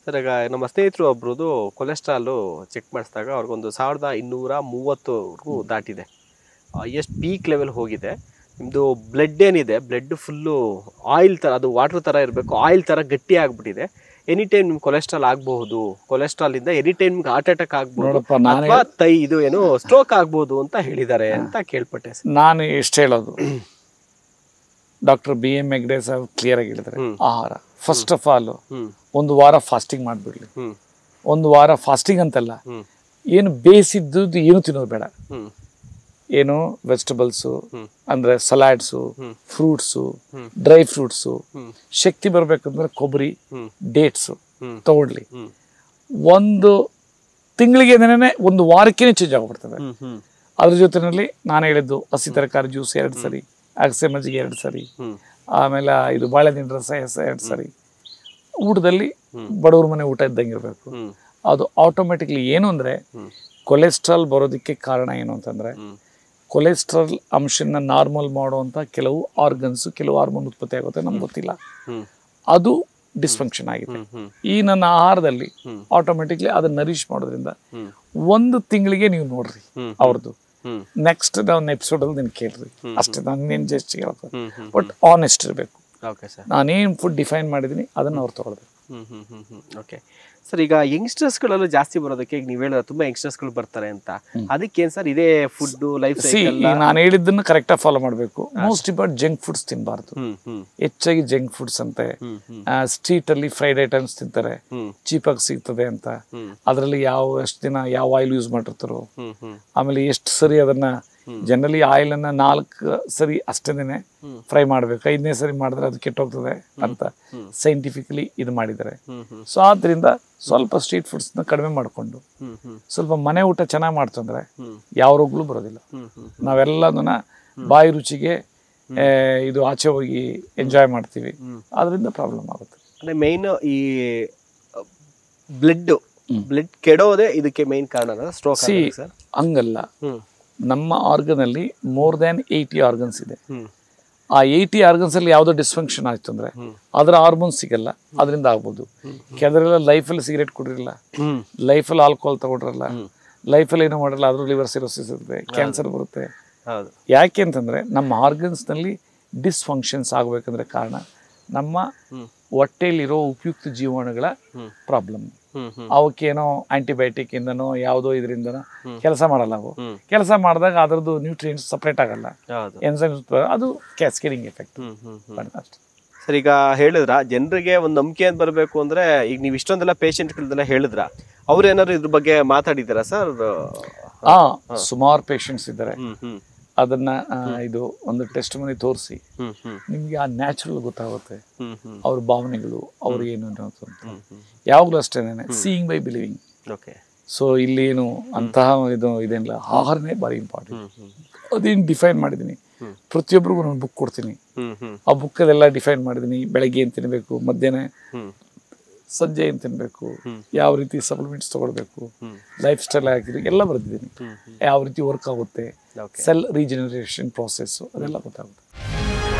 Sir ಈಗ ನಮ್ಮ ಸ್ನೇಹಿತರು ಒಬ್ರದ್ದು ಕೊಲೆಸ್ಟ್ರಾಲು ಚೆಕ್ ಮಾಡಿಸಿದಾಗ ಅವ್ರಿಗೊಂದು ಸಾವಿರದ ಇನ್ನೂರ ಮೂವತ್ತುವರೆಗೂ ದಾಟಿದೆ ಎಷ್ಟು ಪೀಕ್ ಲೆವೆಲ್ ಹೋಗಿದೆ ನಿಮ್ಮದು ಬ್ಲಡ್ ಏನಿದೆ ಬ್ಲಡ್ ಫುಲ್ಲು ಆಯಿಲ್ ಥರ ಅದು ವಾಟರ್ ಥರ ಇರಬೇಕು ಆಯಿಲ್ ಥರ ಗಟ್ಟಿ ಆಗಿಬಿಟ್ಟಿದೆ ಎನಿ ಟೈಮ್ ನಿಮ್ಗೆ ಕೊಲೆಸ್ಟ್ರಾಲ್ ಆಗಬಹುದು ಕೊಲೆಸ್ಟ್ರಾಲಿಂದ ಎನಿ ಟೈಮ್ ನಿಮ್ಗೆ ಹಾರ್ಟ್ ಅಟ್ಯಾಕ್ ಆಗ್ಬೋದು ನೋಡಪ್ಪ ನಾನೇ ಅಥವಾ ತೈ ಇದು ಏನು ಸ್ಟ್ರೋಕ್ ಆಗ್ಬೋದು ಅಂತ ಹೇಳಿದ್ದಾರೆ ಅಂತ ಕೇಳ್ಪಟ್ಟೆ ಸರ್ ನಾನು ಎಷ್ಟು ಹೇಳೋದು ಡಾಕ್ಟರ್ ಬಿ ಎಂ ಹೆಗ್ಡೆ ಸಾಹೇಬ್ ಕ್ಲಿಯರ್ ಆಗಿ ಹೇಳಿದ್ದಾರೆ ಹ್ಮ್. ಆಹಾರ ಫಸ್ಟ್ ಆಫ್ ಆಲ್ ಹ್ಮ್ ಒಂದು ವಾರ ಫಾಸ್ಟಿಂಗ್ ಮಾಡಿಬಿಡ್ಲಿ ಹ್ಮ್ ಒಂದು ವಾರ ಫಾಸ್ಟಿಂಗ್ ಅಂತಲ್ಲ ಹ್ಮ್ ಏನು ಬೇಯಿಸಿದ್ದು ಏನು ತಿನ್ನೋದು ಬೇಡ ಹ್ಮ್ ಏನು ವೆಜಿಟಬಲ್ಸು ಹ್ಮ್. ಅಂದರೆ ಸಲಾಡ್ಸು ಹ್ಮ್. ಫ್ರೂಟ್ಸು ಹ್ಮ್. ಡ್ರೈ ಫ್ರೂಟ್ಸು ಹ್ಮ್ ಶಕ್ತಿ ಬರಬೇಕಂದ್ರೆ ಕೊಬ್ಬರಿ ಹ್ಮ್ ಡೇಟ್ಸು ಹ್ಮ್ ತಗೊಳ್ಳಿ ಹ್ಮ್ ಒಂದು ತಿಂಗಳಿಗೆ ಏನೇನೆ ಒಂದು ವಾರಕ್ಕೇ ಚೇಂಜ್ ಆಗಿಬಿಡ್ತದೆ ಹ್ಮ್ ಹ್ಮ್ ಅದ್ರ ಜೊತೆನಲ್ಲಿ ನಾನು ಹೇಳಿದ್ದು ಹಸಿ ತರಕಾರಿ ಜ್ಯೂಸ್ ಎರಡು ಸರಿ ಅಗಸೆ ಮಜ್ಜಿಗೆ ಎರಡು ಸರಿ ಹ್ಮ್ ಆಮೇಲೆ ಇದು ಬಾಳೆಹಣ್ಣಿನ ರಸ ಎಸ ಎರಡು ಸರಿ ಊಟದಲ್ಲಿ ಹ್ಮ್. ಬಡವ್ರ ಮನೆ ಊಟ ಇದ್ದಂಗೆ ಇರಬೇಕು ಹ್ಮ್ ಅದು ಆಟೋಮೆಟಿಕ್ಲಿ ಏನು ಅಂದರೆ ಹ್ಮ್ ಕೊಲೆಸ್ಟ್ರಾಲ್ ಬರೋದಕ್ಕೆ ಕಾರಣ ಏನು ಅಂತಂದರೆ ಹ್ಮ್ ಕೊಲೆಸ್ಟ್ರಾಲ್ ಅಂಶನ ನಾರ್ಮಲ್ ಮಾಡುವಂಥ ಕೆಲವು ಆರ್ಗನ್ಸು ಕೆಲವು ಹಾರ್ಮೋನ್ ಉತ್ಪತ್ತಿ ಆಗುತ್ತೆ ನಮ್ಗೆ ಗೊತ್ತಿಲ್ಲ ಹ್ಮ್ ಅದು ಡಿಸ್ಫಂಕ್ಷನ್ ಆಗಿದೆ ಹ್ಮ್ ಹ್ಮ್ ಈ ನನ್ನ ಆಹಾರದಲ್ಲಿ ಹ್ಮ್. ಆಟೋಮೆಟಿಕ್ಲಿ ಅದನ್ನ ನರಿಶ್ ಮಾಡೋದ್ರಿಂದ ಹ್ಮ್ ಒಂದು ತಿಂಗಳಿಗೆ ನೀವು ನೋಡ್ರಿ ಹ್ಮ್. ಅವ್ರದ್ದು ಹ್ಮ್ ನೆಕ್ಸ್ಟ್ ಒಂದು ಎಪಿಸೋಡಲ್ಲಿ ನೀನು ಕೇಳ್ರಿ ಅಷ್ಟೇ ನಾನು ನೀನು ಜಸ್ಟ್ ಹೇಳೋದು ಹ್ಮ್ ಹ್ಮ್ ಬಟ್ ಆನೆಸ್ಟ್ ಇರಬೇಕು ಓಕೆ ಸರ್ ನಾನೇನು ಫುಡ್ ಡಿಫೈನ್ ಮಾಡಿದ್ದೀನಿ ಅದನ್ನು ಅವ್ರು ತೊಗೊಳ್ಬೇಕು ಹ್ಮ್ ಹ್ಮ್ ಹ್ಮ್ ಹ್ಮ್ ಓಕೆ ಸರ್ ಈಗ ಯಂಗ್ಸ್ಟರ್ಸ್ಗಳಲ್ಲೂ ಜಾಸ್ತಿ ಬರೋದಕ್ಕೆ ಈಗ ನೀವು ಹೇಳಿದ್ರೆ ತುಂಬಾ ಯಂಗ್ಸ್ಟರ್ಸ್ಗಳು ಬರ್ತಾರೆ ಅಂತ ಅದಕ್ಕೇನು ಸರ್ ಇದೇ ಫುಡ್ ಲೈಫ್ ಸಿ ನಾನು ಹೇಳಿದ್ದನ್ನು ಕರೆಕ್ಟಾಗಿ ಫಾಲೋ ಮಾಡಬೇಕು ಮೋಸ್ಟ್ ಇಂಪಾರ್ಟ್ ಜಂಕ್ ಫುಡ್ಸ್ ತಿನ್ನಬಾರ್ದು ಹ್ಮ್ ಹ್ಮ್ ಹೆಚ್ಚಾಗಿ ಜಂಕ್ ಫುಡ್ಸ್ ಅಂತೆ ಹ್ಮ್ ಹ್ಮ್ ಸ್ಟ್ರೀಟಲ್ಲಿ ಫ್ರೈಡ್ ಐಟಮ್ಸ್ ತಿಂತಾರೆ ಹ್ಮ್ ಚೀಪಾಗಿ ಸಿಗ್ತದೆ ಅಂತ ಹ್ಮ್ ಅದರಲ್ಲಿ ಯಾವ ಎಷ್ಟು ದಿನ ಯಾವ ಆಯಿಲ್ ಯೂಸ್ ಮಾಡಿರ್ತಾರೋ ಹ್ಮ್ ಹ್ಮ್ ಆಮೇಲೆ ಎಷ್ಟು ಸರಿ ಅದನ್ನ ಜನರಲಿ ಆಯಿಲನ್ನು ನಾಲ್ಕು ಸರಿ ಅಷ್ಟೇನೆ ಹ್ಮ್. ಫ್ರೈ ಮಾಡಬೇಕು ಐದನೇ ಸರಿ ಮಾಡಿದ್ರೆ ಅದು ಕೆಟ್ಟೋಗ್ತದೆ ಅಂತ ಸೈಂಟಿಫಿಕಲಿ ಇದು ಮಾಡಿದ್ದಾರೆ ಹ್ಮ್ ಹ್ಮ್ ಸೊ ಆದ್ದರಿಂದ ಸ್ವಲ್ಪ ಸ್ಟ್ರೀಟ್ ಫುಡ್ಸ್ನ ಕಡಿಮೆ ಮಾಡಿಕೊಂಡು ಹ್ಮ್ ಹ್ಮ್ ಸ್ವಲ್ಪ ಮನೆ ಊಟ ಚೆನ್ನಾಗಿ ಮಾಡ್ತಂದ್ರೆ ಹ್ಮ್ ಯಾವ ರೋಗಗಳು ಬರೋದಿಲ್ಲ ಹ್ಮ್ ಹ್ಮ್ ನಾವೆಲ್ಲದನ್ನ ಬಾಯಿ ರುಚಿಗೆ ಆ, ಇದು ಆಚೆ ಹೋಗಿ ಎಂಜಾಯ್ ಮಾಡ್ತೀವಿ ಹ್ಮ್. ಅದರಿಂದ ಪ್ರಾಬ್ಲಮ್ ಆಗುತ್ತೆ ಅಂದ್ರೆ ಮೇನ್ ಈ ಬ್ಲಡ್ ಬ್ಲಡ್ ಕೆಡೋದೇ ಇದಕ್ಕೆ ಮೇನ್ ಕಾರಣ ಸ್ಟ್ರೋಕ್ ಸಿ ಸರ್ ಹಂಗಲ್ಲ ಹ್ಮ್ ನಮ್ಮ ಆರ್ಗನಲ್ಲಿ ಮೋರ್ ದ್ಯಾನ್ ಏಯ್ಟಿ ಆರ್ಗನ್ಸ್ ಇದೆ ಹ್ಮ್ ಆ ಏಯ್ಟಿ ಆರ್ಗನ್ಸ್ ಅಲ್ಲಿ ಯಾವುದೋ ಡಿಸ್ಫಂಕ್ಷನ್ ಆಯ್ತು ಅಂದ್ರೆ ಅದರ ಹಾರ್ಮೋನ್ ಸಿಗಲ್ಲ ಅದರಿಂದ ಆಗ್ಬೋದು ಕೆಲವರೆಲ್ಲ ಲೈಫಲ್ಲಿ ಸಿಗರೇಟ್ ಕುಡಿರಲ್ಲ ಹ್ಮ್ ಲೈಫಲ್ಲಿ ಆಲ್ಕೋಹಾಲ್ ತಗೊಂಡಿರಲ್ಲ ಲೈಫಲ್ಲಿ ಏನೋ ಮಾಡಲ್ಲ ಆದ್ರೂ ಲಿವರ್ ಸಿರೋಸಿಸ್ ಇರುತ್ತೆ ಕ್ಯಾನ್ಸರ್ ಬರುತ್ತೆ ಹೌದು ಯಾಕೆ ಅಂತಂದ್ರೆ ನಮ್ಮ ಆರ್ಗನ್ಸ್ನಲ್ಲಿ ಡಿಸ್ಫಂಕ್ಷನ್ಸ್ ಆಗಬೇಕಂದ್ರೆ ಕಾರಣ ನಮ್ಮ ಹೊಟ್ಟೆಯಲ್ಲಿರೋ ಉಪಯುಕ್ತ ಜೀವಾಣುಗಳ ಪ್ರಾಬ್ಲಮ್ ಹ್ಮ್ ಹ್ಮ್ ಅವಕ್ಕೇನೋ ಆಂಟಿಬಯೋಟಿಕ್ ಇಂದನೋ ಯಾವುದೋ ಇದರಿಂದನೋ ಕೆಲಸ ಮಾಡಲ್ಲ ಅವು ಹ್ಮ್. ಕೆಲಸ ಮಾಡಿದಾಗ ಅದರದ್ದು ನ್ಯೂಟ್ರಿಯೆಂಟ್ಸ್ ಸಪ್ರೇಟ್ ಆಗಲ್ಲ ಹೌದು ಎನ್ಸೈಮ್ಸ್ ಅದು ಕ್ಯಾಸ್ಕೇಡಿಂಗ್ ಎಫೆಕ್ಟ್ ಹ್ಮ್ ಹ್ಮ್ ಹ್ಮ್ ಅಷ್ಟೇ ಸರ್ ಈಗ ಹೇಳಿದ್ರ ಜನರಿಗೆ ಒಂದು ನಂಬಿಕೆ ಅಂತ ಬರಬೇಕು ಅಂದ್ರೆ ಈಗ ನೀವು ಇಷ್ಟೊಂದೆಲ್ಲ ಪೇಷಂಟ್ಗಳದೆಲ್ಲ ಹೇಳಿದ್ರ ಅವ್ರು ಏನಾದ್ರು ಇದ್ರ ಬಗ್ಗೆ ಮಾತಾಡಿದಾರಾ ಸರ್ ಹಾ ಸುಮಾರು ಪೇಷಂಟ್ಸ್ ಇದ್ದಾರೆ ಹ್ಮ್ ಹ್ಮ್ ಅದನ್ನ ಆ, ಇದು ಒಂದು ಟೆಸ್ಟ್ ಮನಿ ತೋರಿಸಿ ಹ್ಮ್ ಹ್ಮ್ ನಿಮ್ಗೆ ಆ ನ್ಯಾಚುರಲ್ ಗೊತ್ತಾಗುತ್ತೆ ಹ್ಮ್ ಹ್ಮ್ ಅವ್ರ ಭಾವನೆಗಳು ಅವ್ರು ಏನು ಅನ್ನೋದು ಅಂತ ಹ್ಮ್ ಹ್ಮ್ ಯಾವಾಗಲೂ ಅಷ್ಟೇನೆ seeing by believing okay so ಇಲ್ಲಿ ಏನು ಅಂತಹ ಇದು ಇದೇನಿಲ್ಲ ಆಹಾರನೇ ಭಾರಿ ಇಂಪಾರ್ಟೆಂಟ್ ಹ್ಮ್ ಹ್ಮ್ ಅದೇನು ಡಿಫೈನ್ ಮಾಡಿದ್ದೀನಿ ಪ್ರತಿಯೊಬ್ಬರಿಗೂ ನಾನು ಬುಕ್ ಕೊಡ್ತೀನಿ ಹ್ಮ್ ಹ್ಮ್ ಆ ಬುಕ್ಕಲ್ಲೆಲ್ಲ ಡಿಫೈನ್ ಮಾಡಿದ್ದೀನಿ ಬೆಳಗ್ಗೆ ಏನು ತಿನ್ನಬೇಕು ಮಧ್ಯಾಹ್ನ ಹ್ಮ್ ಸಂಜೆ ಏನು ತಿನ್ನಬೇಕು ಯಾವ ರೀತಿ ಸಪ್ಲಿಮೆಂಟ್ಸ್ ತಗೊಳ್ಬೇಕು ಹ್ಮ್. ಲೈಫ್ ಸ್ಟೈಲ್ ಆಗಿರಿ ಎಲ್ಲ ಬರೆದಿದ್ದೀನಿ ಹ್ಮ್ ಯಾವ ರೀತಿ ವರ್ಕ್ ಆಗುತ್ತೆ ಓಕೆ ಸೆಲ್ ರೀಜನರೇಷನ್ ಪ್ರಾಸೆಸ್ಸು ಅದೆಲ್ಲ ಗೊತ್ತಾಗುತ್ತೆ